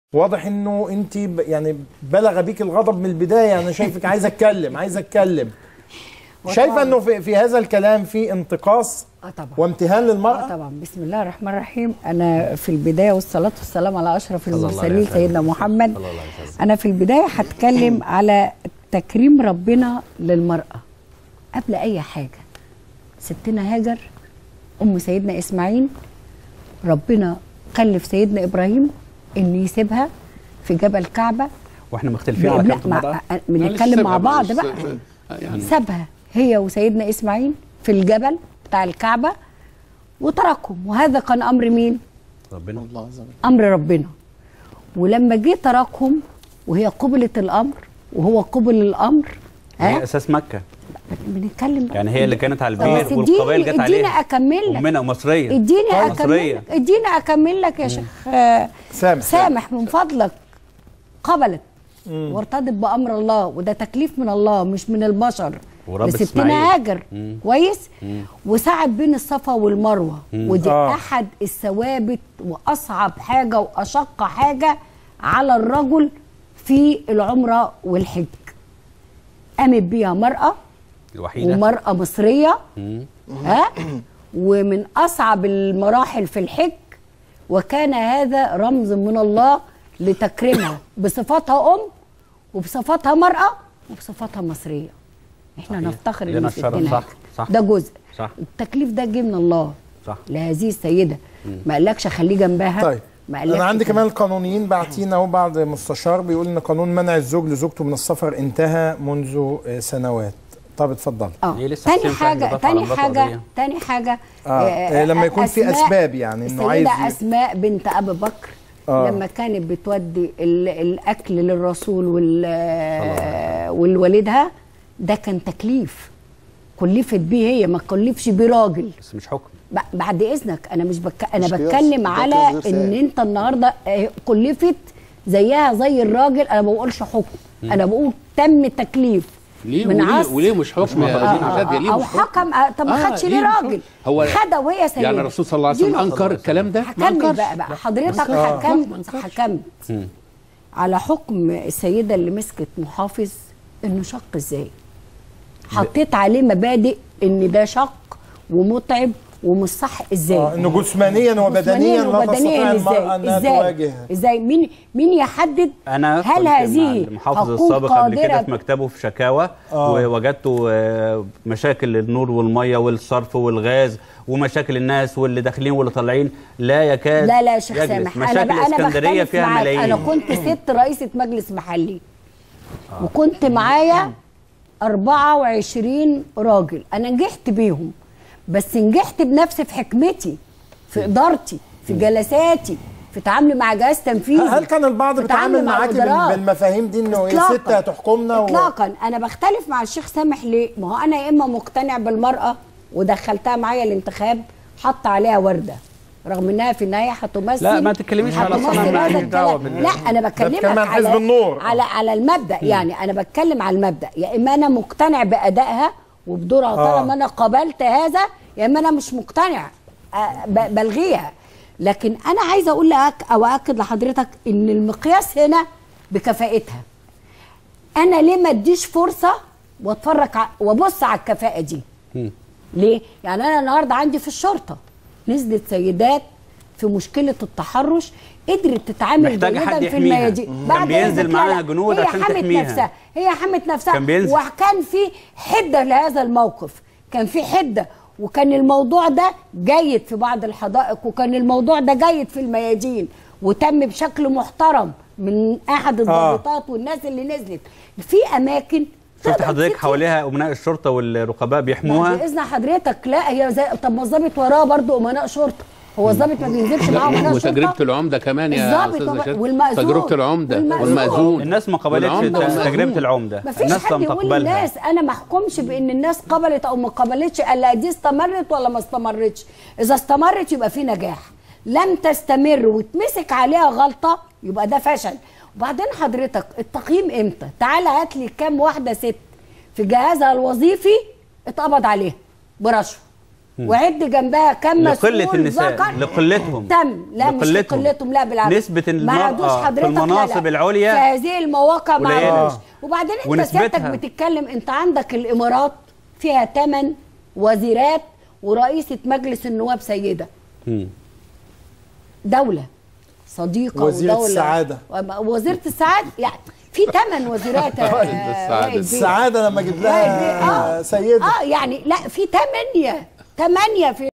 واضح انه انت ب- يعني بلغ بيك الغضب من البدايه انا شايفك عايز اتكلم عايز اتكلم شايفه انه في, في هذا الكلام في انتقاص اه طبعا وامتهان اه للمراه طبعا بسم الله الرحمن الرحيم انا في البدايه والصلاه والسلام على اشرف الله عليه المرسلين وسلم. سيدنا محمد الله عليه وسلم. انا في البدايه هتكلم على تكريم ربنا للمراه قبل اي حاجه ستنا هاجر ام سيدنا اسماعيل ربنا كلف سيدنا ابراهيم انه يسيبها في جبل كعبه واحنا مختلفين على لا، كام مع- مرة بنتكلم مع بعض بس- بقى يعني سابها هي وسيدنا اسماعيل في الجبل بتاع الكعبه وتركهم وهذا كان امر مين؟ ربنا الله عز وجل امر ربنا ولما جه تركهم وهي قبلت الامر وهو قبل الامر هي ها اساس مكة بنتكلم بقى. يعني هي اللي كانت على بس البير اديني- والقبائل جت اديني عليها اكمل لك امنا ومصرية اديني اكمل مصرية لك اديني اكمل لك يا شيخ آه، سامح سامح من فضلك قبلت وارتضت بامر الله وده تكليف من الله مش من البشر ورب لستنا إسماعيل. هاجر مم. كويس وسعد بين الصفا والمروه ودي آه. احد الثوابت واصعب حاجه واشق حاجه على الرجل في العمره والحج قامت بيها مراه الوحيدة ومراه مصريه مم. ها ومن اصعب المراحل في الحج وكان هذا رمز من الله لتكريمها بصفاتها ام وبصفاتها مراه وبصفاتها مصريه احنا صحيح. نفتخر لنا ان الشرف، ستنا صح، هاجر. صح. ده جزء صح. التكليف ده جه من الله صح لهذه السيده ما قالكش خليه جنبها طيب ما قالكش انا عندي كده. كمان القانونيين باعتين اهو بعض مستشار بيقول ان قانون منع الزوج لزوجته من السفر انتهى منذ آه، سنوات طب اتفضل اه ليه لسه تاني حسين فهمي حاجه بيدافع تاني عن مراته حاجه قضية؟ تاني حاجه آه، آه، لما يكون في أسباب يعني إنه عايز السيده ي- اسماء بنت ابي بكر آه. لما كانت بتودي ال- الاكل للرسول وال والوالدها ده كان تكليف كلفت بيه هي ما كلفش بيه راجل بس مش حكم ب- بعد اذنك انا مش بك... انا مش قياس، بتكلم ده على غير ان سائل. انت النهارده آه، كلفت زيها زي الراجل انا ما بقولش حكم انا بقول تم تكليف ليه من وليه, عصر وليه مش حكم يا آه، دينا آه، شادية ليه او مش حكم؟ حكم آه، طب ما آه، خدش ليه ليه مش حكم؟ راجل هو خدها وهي سيده يعني الرسول صلى الله عليه دي وسلم نقطة. انكر الكلام ده ما هكمل انكرش بقى بقى حضرتك آه. حكمت ما انكرش. حكمت على حكم السيده اللي مسكت محافظ انه شق ازاي حطيت عليه مبادئ ان ده شق ومتعب ومش صح ازاي آه، انه جسمانيا وبدنيا لا تستطيع المراه انها ازاي تواجه ازاي مين مين يحدد انا هل كنت مع هذه المحافظ حقوق السابق قبل كده قادرة في مكتبه في شكاوى آه. ووجدته آه، مشاكل النور والميه والصرف والغاز ومشاكل الناس واللي داخلين واللي طالعين لا يكاد لا لا يا شيخ يجلس. سامح مشاكل انا بقى انا اسكندريه بختلف فيها معاك ملايين انا كنت ست رئيسه مجلس محلي وكنت معايا 24 راجل انا نجحت بيهم بس نجحت بنفسي في حكمتي في ادارتي في جلساتي في تعاملي مع جهاز تنفيذي هل كان البعض في بيتعامل تعاملي مع معاكي بال- الوزراء؟ بالمفاهيم دي انه ايه إطلاقاً. ست هتحكمنا و... اطلاقا انا بختلف مع الشيخ سامح ليه ما هو انا يا اما مقتنع بالمراه ودخلتها معايا الانتخاب حط عليها ورده رغم انها في النهايه هتمثل لا، ما تتكلميش على هتمثل صنم، هذا ماليش دعوة الكلام. بال- لا انا بكلمك بتتكلم عن على حزب النور. على على المبدا يعني انا بتكلم على المبدا يا اما انا مقتنع بادائها وبدورها آه. طالما انا قبلت هذا يا اما انا مش مقتنع آه، ب- بلغيها لكن انا عايزه اقول لك او اكد لحضرتك ان المقياس هنا بكفاءتها انا ليه ما اديش فرصه واتفرج ع- وابص على الكفاءه دي ليه يعني انا النهارده عندي في الشرطه نزلت سيدات في مشكله التحرش قدرت تتعامل محتاجة حد جيدا في يحميها. الميادين كان بعد بينزل إذنك لا، معاها لا، جنود هي عشان حمت تحميها. نفسها هي حمت نفسها كان بينزل. وكان في حده لهذا الموقف كان في حده وكان الموضوع ده جيد في بعض الحدائق وكان الموضوع ده جيد في الميادين وتم بشكل محترم من احد الضابطات والناس اللي نزلت في اماكن شفت تقدر حضرتك تسيب حواليها امناء الشرطه والرقباء بعد بيحموها اذن حضرتك لا هي زي طب ما الظابط وراه برضه امناء شرطه هو الظابط ما بينزلش معاه امناء شرطه وتجربه العمده كمان يا الضابط استاذ طبعا، شادي. والمأذون. تجربه العمده والمأذون. والمأذون الناس ما قبلتش والعمدة تجربه والمأذون. العمده ما فيش الناس حد لم يقول تقبلها للناس انا ما احكمش بان الناس قبلت او ما قبلتش الا دي استمرت ولا ما استمرتش اذا استمرت يبقى في نجاح لم تستمر وتمسك عليها غلطه يبقى ده فشل وبعدين حضرتك التقييم امتى تعالى هات لي كام واحده ست في جهازها الوظيفي اتقبض عليها برشوه وعد جنبها كم لقله مسؤول النساء ذكر لقلتهم تم لا مش لقلتهم لا بالعكس نسبه ما المراه عادوش في حضرتك لا، المناصب لا. العليا في هذه المواقع ما قليلة. عادوش وبعدين انت ونسبتها. سيادتك بتتكلم انت عندك الامارات فيها ثمان وزيرات ورئيسه مجلس النواب سيده مم. دوله صديقه وزيرة ودوله السعادة. وم- وزيره السعاده يعني في ثمان وزيرات آه، السعادة. وائل بيه. السعاده لما اجيب وائل بيه، لها اه سيده اه يعني لا في ثمانيه ثمانيه في